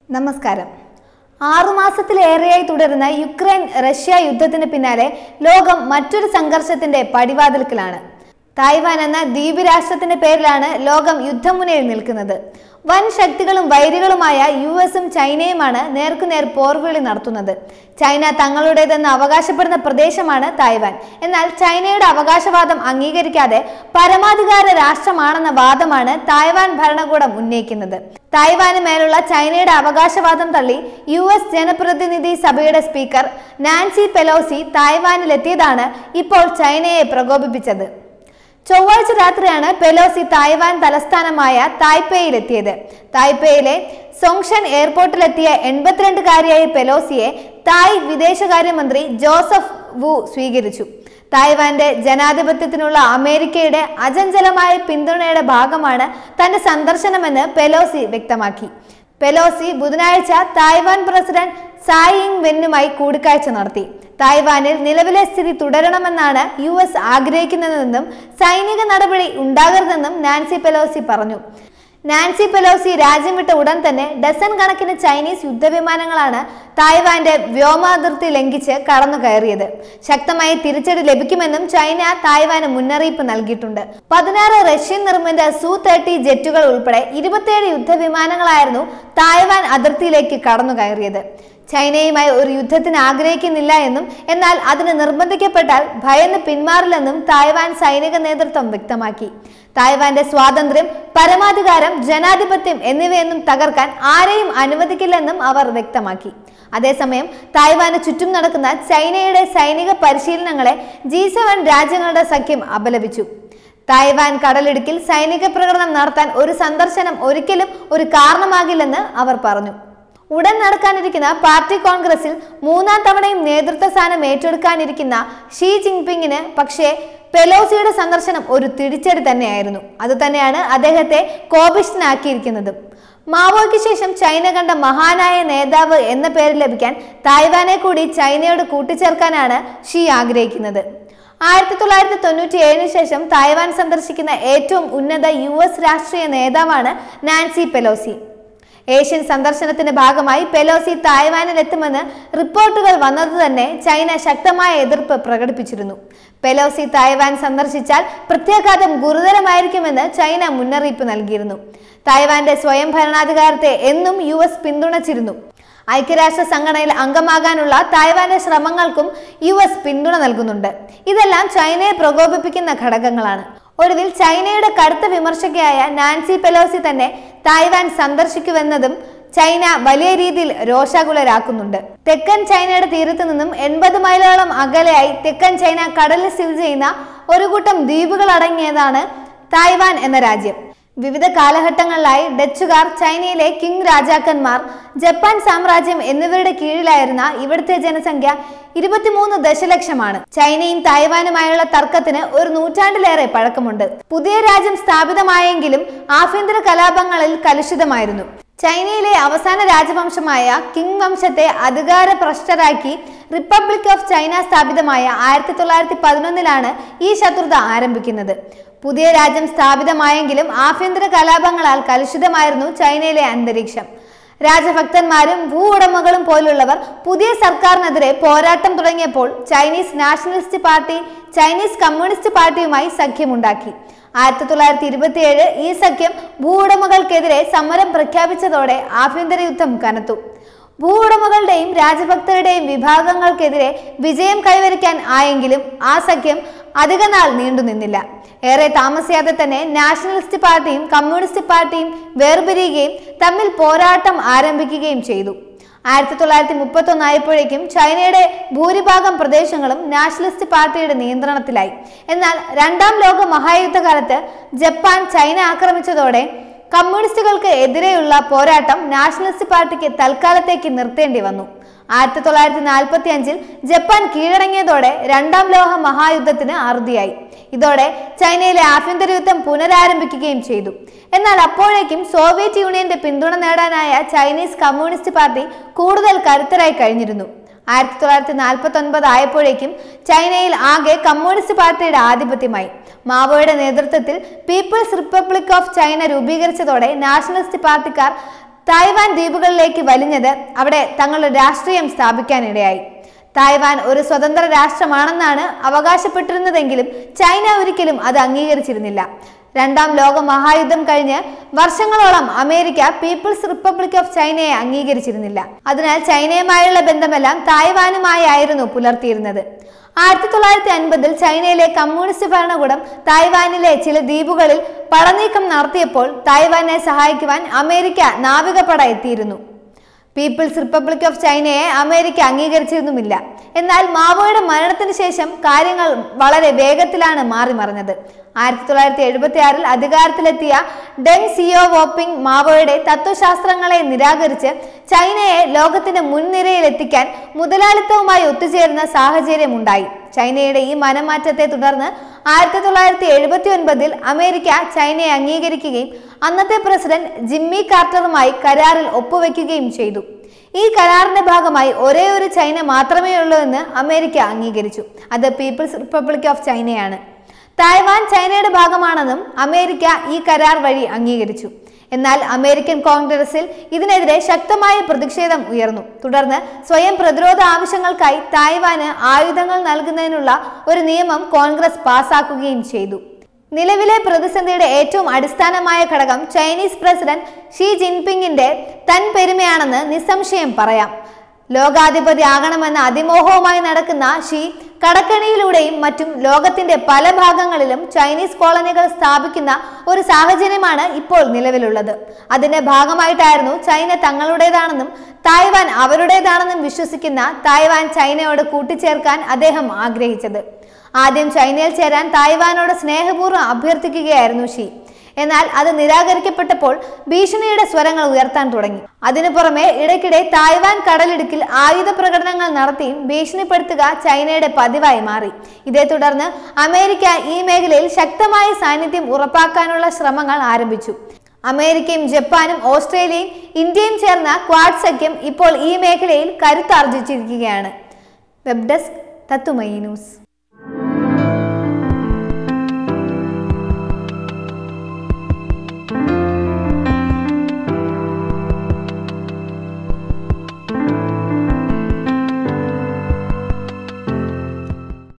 നമസ്കാരം ആറുമാസത്തിലേറെയായി തുടരുന്ന Ukraine Russia യുദ്ധത്തിന് പിന്നാലെ ലോകം മറ്റൊരു സംഘർഷത്തിന്റെ പടിവാതിൽക്കലാണ് തായ്വാൻ എന്ന ദ്വീപ് രാഷ്ട്രത്തിന്റെ പേരിലാണ് ലോകം യുദ്ധമുനയിൽ നിൽക്കുന്നത് വൻ ശക്തികളും വൈരികളുമായ യു എസും ചൈനയുമാണ് നേർക്കുനേർ പോർവിളി നടത്തുന്നത് ചൈന തങ്ങളുടേതെന്ന് അവകാശപ്പെടുന്ന പ്രദേശമാണ് തായ്വാൻ എന്നാൽ ചൈനയുടെ അവകാശവാദം അംഗീകരിക്കാതെ പരമാധികാര രാഷ്ട്രമാണെന്ന വാദമാണ് തായ്വാൻ ഭരണകൂടം ഉന്നയിക്കുന്നത് തായ്വാന് മേലുള്ള ചൈനയുടെ അവകാശവാദം തള്ളി യു എസ് ജനപ്രതിനിധി സഭയുടെ സ്പീക്കർ നാൻസി പെലോസി തായ്വാനിലെത്തിയതാണ് ഇപ്പോൾ ചൈനയെ പ്രകോപിപ്പിച്ചത് ചൊവ്വാഴ്ച രാത്രിയാണ് പെലോസി തായ്വാൻ തലസ്ഥാനമായ തായ്പേയിലെത്തിയത് തായ്പേയിലെ സോങ്ഷൻ എയർപോർട്ടിലെത്തിയ എൺപത്തിരണ്ടുകാരിയായ പെലോസിയെ തായ് വിദേശകാര്യമന്ത്രി ജോസഫ് വു സ്വീകരിച്ചു തായ്വാന്റെ ജനാധിപത്യത്തിനുള്ള അമേരിക്കയുടെ അചഞ്ചലമായ പിന്തുണയുടെ ഭാഗമാണ് തന്റെ സന്ദർശനമെന്ന് പെലോസി വ്യക്തമാക്കി പെലോസി ബുധനാഴ്ച തായ്വാൻ പ്രസിഡന്റ് സായ് ഇങ് വെന്നുമായി കൂടിക്കാഴ്ച നടത്തി തായ്വാനിൽ നിലവിലെ സ്ഥിതി തുടരണമെന്നാണ് യു എസ് ആഗ്രഹിക്കുന്നതെന്നും സൈനിക നടപടി ഉണ്ടാകരുതെന്നും നാൻസി പെലോസി പറഞ്ഞു നാൻസി പെലോസി രാജ്യം വിട്ട ഉടൻ തന്നെ ഡസൻ കണക്കിന് ചൈനീസ് യുദ്ധവിമാനങ്ങളാണ് തായ്വാന്റെ വ്യോമാതിർത്തി ലംഘിച്ച് കടന്നു കയറിയത് ശക്തമായ തിരിച്ചടി ലഭിക്കുമെന്നും ചൈന തായ്വാന് മുന്നറിയിപ്പ് നൽകിയിട്ടുണ്ട് പതിനാറ് റഷ്യൻ നിർമ്മിത സു തേർട്ടി ജെറ്റുകൾ ഉൾപ്പെടെ ഇരുപത്തിയേഴ് യുദ്ധവിമാനങ്ങളായിരുന്നു തായ്വാൻ അതിർത്തിയിലേക്ക് കടന്നു കയറിയത് ചൈനയുമായി ഒരു യുദ്ധത്തിന് ആഗ്രഹിക്കുന്നില്ല എന്നും എന്നാൽ അതിന് നിർബന്ധിക്കപ്പെട്ടാൽ ഭയന്ന് പിന്മാറില്ലെന്നും തായ്വാൻ സൈനിക നേതൃത്വം വ്യക്തമാക്കി തായ്വാന്റെ സ്വാതന്ത്ര്യം പരമാധികാരം ജനാധിപത്യം എന്നിവയൊന്നും തകർക്കാൻ ആരെയും അനുവദിക്കില്ലെന്നും അവർ വ്യക്തമാക്കി അതേസമയം തായ്വാന് ചുറ്റും നടക്കുന്ന ചൈനയുടെ സൈനിക പരിശീലനങ്ങളെ ജി സെവൻ രാജ്യങ്ങളുടെ സഖ്യം അപലപിച്ചു തായ്വാൻ കടലിടുക്കിൽ സൈനിക പ്രകടനം നടത്താൻ ഒരു സന്ദർശനം ഒരിക്കലും ഒരു കാരണമാകില്ലെന്ന് അവർ പറഞ്ഞു ഉടൻ നടക്കാനിരിക്കുന്ന പാർട്ടി കോൺഗ്രസിൽ മൂന്നാം തവണയും നേതൃത്വ സ്ഥാനം ഏറ്റെടുക്കാനിരിക്കുന്ന ഷീ ജിൻപിങ്ങിന് പക്ഷേ പെലോസിയുടെ സന്ദർശനം ഒരു തിരിച്ചടി തന്നെയായിരുന്നു അതുതന്നെയാണ് അദ്ദേഹത്തെ കോപിഷ്ഠനാക്കിയിരിക്കുന്നത് മാവോയ്ക്ക് ശേഷം ചൈന കണ്ട മഹാനായ നേതാവ് എന്ന പേര് ലഭിക്കാൻ തായ്വാനെ കൂടി ചൈനയോട് കൂട്ടിച്ചേർക്കാനാണ് ഷീ ആഗ്രഹിക്കുന്നത് ആയിരത്തി തൊള്ളായിരത്തി തൊണ്ണൂറ്റി ഏഴിന് ശേഷം തായ്വാൻ സന്ദർശിക്കുന്ന ഏറ്റവും ഉന്നത യു എസ് രാഷ്ട്രീയ നേതാവാണ് നാൻസി പെലോസി ഏഷ്യൻ സന്ദർശനത്തിന്റെ ഭാഗമായി പെലോസി തായ്വാനിലെത്തുമെന്ന് റിപ്പോർട്ടുകൾ വന്നത് തന്നെ ചൈന ശക്തമായ എതിർപ്പ് പ്രകടിപ്പിച്ചിരുന്നു പെലോസി തായ്വാൻ സന്ദർശിച്ചാൽ പ്രത്യാഘാതം ഗുരുതരമായിരിക്കുമെന്ന് ചൈന മുന്നറിയിപ്പ് നൽകിയിരുന്നു തായ്വാന്റെ സ്വയം ഭരണാധികാരത്തെ എന്നും യു എസ് പിന്തുണച്ചിരുന്നു ഐക്യരാഷ്ട്ര സംഘടനയിൽ അംഗമാകാനുള്ള തായ്വാന്റെ ശ്രമങ്ങൾക്കും യു എസ് പിന്തുണ നൽകുന്നുണ്ട് ഇതെല്ലാം ചൈനയെ പ്രകോപിപ്പിക്കുന്ന ഘടകങ്ങളാണ് ഒടുവിൽ ചൈനയുടെ കടുത്ത വിമർശകയായ നാൻസി പെലോസി തന്നെ തായ്വാൻ സന്ദർശിക്കുമെന്നതും ചൈന വലിയ രീതിയിൽ രോഷാകുലരാക്കുന്നുണ്ട് തെക്കൻ ചൈനയുടെ തീരത്ത് നിന്നും എൺപത് മൈലോളം അകലെയായി തെക്കൻ ചൈന കടലിൽ സ്ഥിതി ചെയ്യുന്ന ഒരു കൂട്ടം ദ്വീപുകൾ അടങ്ങിയതാണ് തായ്വാൻ എന്ന രാജ്യം വിവിധ കാലഘട്ടങ്ങളിലായി ഡച്ചുകാർ ചൈനയിലെ കിങ് രാജാക്കന്മാർ ജപ്പാൻ സാമ്രാജ്യം എന്നിവരുടെ കീഴിലായിരുന്ന ഇവിടുത്തെ ജനസംഖ്യ ഇരുപത്തിമൂന്ന് ദശലക്ഷമാണ് ചൈനയും തായ്വാനുമായുള്ള തർക്കത്തിന് ഒരു നൂറ്റാണ്ടിലേറെ പഴക്കമുണ്ട് പുതിയ രാജ്യം സ്ഥാപിതമായെങ്കിലും ആഭ്യന്തര കലാപങ്ങളിൽ കലുഷിതമായിരുന്നു ചൈനയിലെ അവസാന രാജവംശമായ കിങ് വംശത്തെ അധികാരഭ്രഷ്ടരാക്കി റിപ്പബ്ലിക് ഓഫ് ചൈന സ്ഥാപിതമായ ആയിരത്തി തൊള്ളായിരത്തി പതിനൊന്നിലാണ് ഈ ശത്രുത ആരംഭിക്കുന്നത് പുതിയ രാജ്യം സ്ഥാപിതമായെങ്കിലും ആഭ്യന്തര കലാപങ്ങളാൽ കലുഷിതമായിരുന്നു ചൈനയിലെ അന്തരീക്ഷം രാജഭക്തന്മാരും ഭൂ ഉടമകളും പോലുള്ളവർ പുതിയ സർക്കാരിനെതിരെ പോരാട്ടം തുടങ്ങിയപ്പോൾ Chinese Nationalist Party Chinese Communist പാർട്ടിയുമായി സഖ്യമുണ്ടാക്കി ആയിരത്തി തൊള്ളായിരത്തി ഇരുപത്തിയേഴ് ഈ സഖ്യം ഭൂ ഉടമകൾക്കെതിരെ സമരം പ്രഖ്യാപിച്ചതോടെ ആഭ്യന്തര യുദ്ധം കനത്തു ഭൂ ഉടമകളുടെയും രാജഭക്തരുടെയും വിഭാഗങ്ങൾക്കെതിരെ വിജയം കൈവരിക്കാൻ ആയെങ്കിലും ആ സഖ്യം അധികനാൾ നീണ്ടുനിന്നില്ല ഏറെ താമസിയാതെ തന്നെ നാഷണലിസ്റ്റ് പാർട്ടിയും കമ്മ്യൂണിസ്റ്റ് പാർട്ടിയും വേർപിരിയുകയും തമ്മിൽ പോരാട്ടം ആരംഭിക്കുകയും ചെയ്തു ആയിരത്തി തൊള്ളായിരത്തി മുപ്പത്തി ആയപ്പോഴേക്കും ചൈനയുടെ ഭൂരിഭാഗം പ്രദേശങ്ങളും നാഷണലിസ്റ്റ് പാർട്ടിയുടെ നിയന്ത്രണത്തിലായി എന്നാൽ രണ്ടാം ലോക മഹായുദ്ധകാലത്ത് ജപ്പാൻ ചൈന ആക്രമിച്ചതോടെ കമ്മ്യൂണിസ്റ്റുകൾക്ക് എതിരെയുള്ള പോരാട്ടം നാഷണലിസ്റ്റ് പാർട്ടിക്ക് തൽക്കാലത്തേക്ക് നിർത്തേണ്ടി വന്നു ആയിരത്തി തൊള്ളായിരത്തി നാൽപ്പത്തി അഞ്ചിൽ ജപ്പാൻ കീഴടങ്ങിയതോടെ രണ്ടാം ലോക മഹായുദ്ധത്തിന് അറുതിയായി ഇതോടെ ചൈനയിലെ ആഭ്യന്തര യുദ്ധം പുനരാരംഭിക്കുകയും ചെയ്തു എന്നാൽ അപ്പോഴേക്കും സോവിയറ്റ് യൂണിയന്റെ പിന്തുണ നേടാനായ ചൈനീസ് കമ്മ്യൂണിസ്റ്റ് പാർട്ടി കൂടുതൽ കരുത്തരായി കഴിഞ്ഞിരുന്നു ആയിരത്തി തൊള്ളായിരത്തി നാൽപ്പത്തി ഒൻപത് ആയപ്പോഴേക്കും ചൈനയിൽ ആകെ കമ്മ്യൂണിസ്റ്റ് പാർട്ടിയുടെ ആധിപത്യമായി മാവോയുടെ നേതൃത്വത്തിൽ പീപ്പിൾസ് റിപ്പബ്ലിക് ഓഫ് ചൈന രൂപീകരിച്ചതോടെ നാഷണലിസ്റ്റ് പാർട്ടിക്കാർ തായ്വാൻ ദ്വീപുകളിലേക്ക് വലിഞ്ഞത് അവിടെ തങ്ങളുടെ രാഷ്ട്രീയം സ്ഥാപിക്കാനിടയായി തായ്വാൻ ഒരു സ്വതന്ത്ര രാഷ്ട്രമാണെന്നാണ് അവകാശപ്പെട്ടിരുന്നതെങ്കിലും ചൈന ഒരിക്കലും അത് അംഗീകരിച്ചിരുന്നില്ല രണ്ടാം ലോക മഹായുദ്ധം കഴിഞ്ഞ് വർഷങ്ങളോളം അമേരിക്ക പീപ്പിൾസ് റിപ്പബ്ലിക് ഓഫ് ചൈനയെ അംഗീകരിച്ചിരുന്നില്ല അതിനാൽ ചൈനയുമായുള്ള ബന്ധമെല്ലാം തായ്വാനുമായായിരുന്നു പുലർത്തിയിരുന്നത് ആയിരത്തി തൊള്ളായിരത്തി അൻപതിൽ ചൈനയിലെ കമ്മ്യൂണിസ്റ്റ് ഭരണകൂടം തായ്വാനിലെ ചില ദ്വീപുകളിൽ പടനീക്കം നടത്തിയപ്പോൾ തായ്വാനെ സഹായിക്കുവാൻ അമേരിക്ക നാവികപ്പട എത്തിയിരുന്നു പീപ്പിൾസ് റിപ്പബ്ലിക് ഓഫ് ചൈനയെ അമേരിക്ക അംഗീകരിച്ചിരുന്നുമില്ല എന്നാൽ മാവോയുടെ മരണത്തിന് ശേഷം കാര്യങ്ങൾ വളരെ വേഗത്തിലാണ് മാറി മറിഞ്ഞത് ആയിരത്തി തൊള്ളായിരത്തി എഴുപത്തി ആറിൽ അധികാരത്തിലെത്തിയ ഡെങ് സിയോ വോപ്പിംഗ് മാവോയുടെ തത്വശാസ്ത്രങ്ങളെ നിരാകരിച്ച് ചൈനയെ ലോകത്തിന്റെ മുൻനിരയിൽ എത്തിക്കാൻ മുതലാളിത്തവുമായി ഒത്തുചേരുന്ന സാഹചര്യം ഉണ്ടായി ചൈനയുടെ ഈ മനംമാറ്റത്തെ തുടർന്ന് ആയിരത്തി തൊള്ളായിരത്തി എഴുപത്തി ഒൻപതിൽ അമേരിക്ക ചൈനയെ അംഗീകരിക്കുകയും അന്നത്തെ പ്രസിഡന്റ് ജിമ്മി കാർട്ടറുമായി കരാറിൽ ഒപ്പുവെക്കുകയും ചെയ്തു ഈ കരാറിന്റെ ഭാഗമായി ഒരേ ഒരു ചൈന മാത്രമേ ഉള്ളൂ എന്ന് അമേരിക്ക അംഗീകരിച്ചു അത് പീപ്പിൾസ് റിപ്പബ്ലിക് ഓഫ് ചൈനയാണ് തായ്വാൻ ചൈനയുടെ ഭാഗമാണെന്നും അമേരിക്ക ഈ കരാർ വഴി അംഗീകരിച്ചു എന്നാൽ അമേരിക്കൻ കോൺഗ്രസിൽ ഇതിനെതിരെ ശക്തമായ പ്രതിഷേധം ഉയർന്നു തുടർന്ന് സ്വയം പ്രതിരോധ ആവശ്യങ്ങൾക്കായി തായ്വാന് ആയുധങ്ങൾ നൽകുന്നതിനുള്ള ഒരു നിയമം കോൺഗ്രസ് പാസാക്കുകയും ചെയ്തു നിലവിലെ പ്രതിസന്ധിയുടെ ഏറ്റവും അടിസ്ഥാനമായ ഘടകം ചൈനീസ് പ്രസിഡന്റ് ഷീ ജിൻപിങ്ങിന്റെ തൻ പെരുമയാണെന്ന് നിസ്സംശയം പറയാം ലോകാധിപതി ആകണമെന്ന അതിമോഹവുമായി നടക്കുന്ന ഷീ കടക്കണിയിലൂടെയും മറ്റും ലോകത്തിന്റെ പല ഭാഗങ്ങളിലും ചൈനീസ് കോളനികൾ സ്ഥാപിക്കുന്ന ഒരു സാഹചര്യമാണ് ഇപ്പോൾ നിലവിലുള്ളത് അതിന്റെ ഭാഗമായിട്ടായിരുന്നു ചൈന തങ്ങളുടേതാണെന്നും തായ്വാൻ അവരുടേതാണെന്നും വിശ്വസിക്കുന്ന തായ്വാൻ ചൈനയോട് കൂട്ടിച്ചേർക്കാൻ അദ്ദേഹം ആഗ്രഹിച്ചത് ആദ്യം ചൈനയിൽ ചേരാൻ തായ്വാനോട് സ്നേഹപൂർവ്വം അഭ്യർത്ഥിക്കുകയായിരുന്നു ഷീ എന്നാൽ അത് നിരാകരിക്കപ്പെട്ടപ്പോൾ ഭീഷണിയുടെ സ്വരങ്ങൾ ഉയർത്താൻ തുടങ്ങി അതിനു പുറമെ ഇടയ്ക്കിടെ തായ്വാൻ കടലിടുക്കിൽ ആയുധ പ്രകടനങ്ങൾ നടത്തിയും ഭീഷണിപ്പെടുത്തുക ചൈനയുടെ പതിവായി മാറി ഇതേ തുടർന്ന് അമേരിക്ക ഈ മേഖലയിൽ ശക്തമായ സാന്നിധ്യം ഉറപ്പാക്കാനുള്ള ശ്രമങ്ങൾ ആരംഭിച്ചു അമേരിക്കയും ജപ്പാനും ഓസ്ട്രേലിയയും ഇന്ത്യയും ചേർന്ന ക്വാഡ് സഖ്യം ഇപ്പോൾ ഈ മേഖലയിൽ കരുത്താർജിച്ചിരിക്കുകയാണ് വെബ് ഡെസ്ക് തത്തുമയി ന്യൂസ്